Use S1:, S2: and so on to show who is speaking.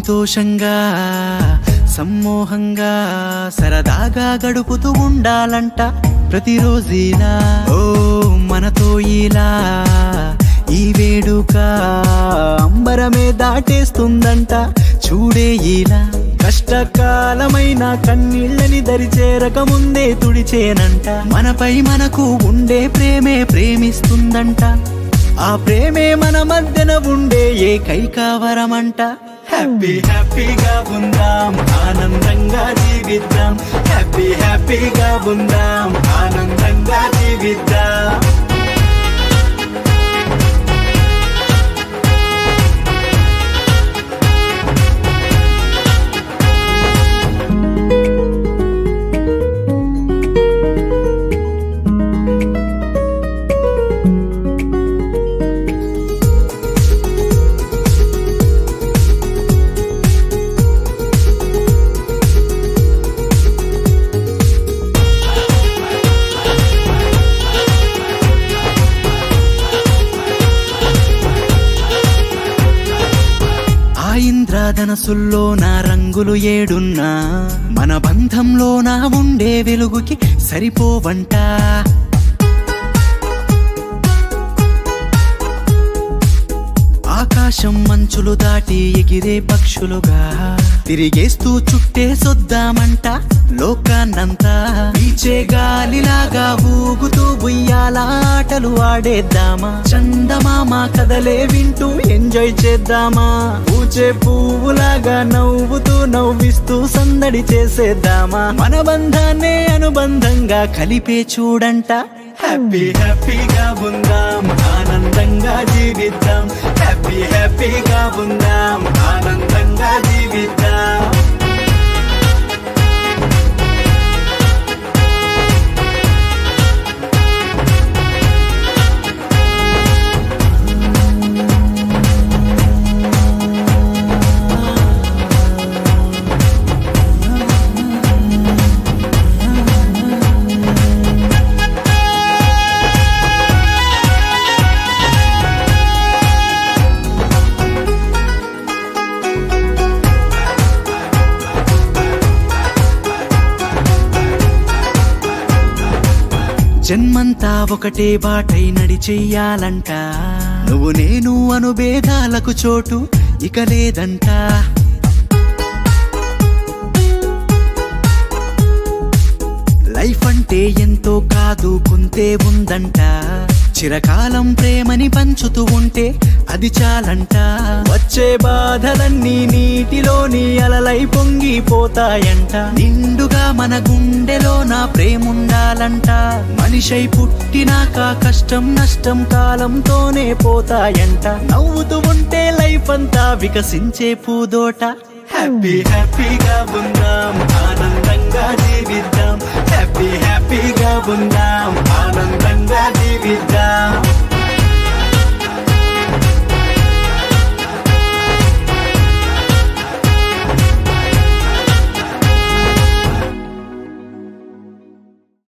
S1: సంతోషంగా సమ్మోహంగా సరదాగా గడుపుతూ ఉండాలంట ప్రతిరోజీలా ఓ మనతో ఇలా ఈ వేడుక అంబరమే దాటేస్తుందంట చూడే ఇలా కష్టకాలమైన కన్నీళ్ళని దరిచేరక ముందే తుడిచేనంట మనపై మనకు ఉండే ప్రేమే ప్రేమిస్తుందంట ఆ ప్రేమే మన మధ్యన ఉండే ఏకైక వరమంట హ్యాపీ హ్యాపీగా ఉందాం ఆనందంగా జీవిద్దాం హ్యాపీ హ్యాపీగా ఉందాం ఆనందంగా జీవిద్దాం ఆ ఇంద్రధనసుల్లో నా రంగులు ఏడున్నా మన బంధంలో నా ఉండే వెలుగుకి సరిపోవంట ఆకాశం మంచులు దాటి ఎగిరే పక్షులుగా తిరిగేస్తూ చుట్టే సొద్దామంట లోకాన్నంతా పీచే గాలిలాగా ఊగుతూ ఉయ్యాలాటలు ఆడేద్దామా చందమామ కదలే వింటూ ఎంజాయ్ చేద్దామా పూచే పువ్వులాగా నవ్వుతూ నవ్విస్తూ సందడి చేసేద్దామా మన బంధాన్నే అనుబంధంగా కలిపే చూడంట హ్యాపీ హ్యాపీగా ఉందాం ఆనందంగా జీవిద్దాం హ్యాపీ హ్యాపీగా ఉందాం ఆనందంగా జీవిద్దాం జన్మంతా ఒకటే బాటై నడిచెయ్యాలంట నువ్వు నేను అనుభేదాలకు చోటు ఇక లేదంట లైఫ్ అంటే ఎంతో కాదు కొంతే ఉందంట చిరకాలం ప్రేమని పంచుతూ ఉంటే అది చాలంట వచ్చే బాధలన్నీ నీటిలోని అలలై పొంగిపోతాయంట నిండుగా మన గుండెలో నా ప్రేముండాలంట మనిషై పుట్టినాక కష్టం నష్టం కాలంతోనే పోతాయంట నవ్వుతూ ఉంటే లైఫ్ అంతా వికసించే పూదోట హ్యాపీ హ్యాపీగా ఉందాం ఆనందంగా జీవిద్దాం హ్యాపీ హ్యాపీగా ఉందాం ఆనందంగా జీవిద్దాం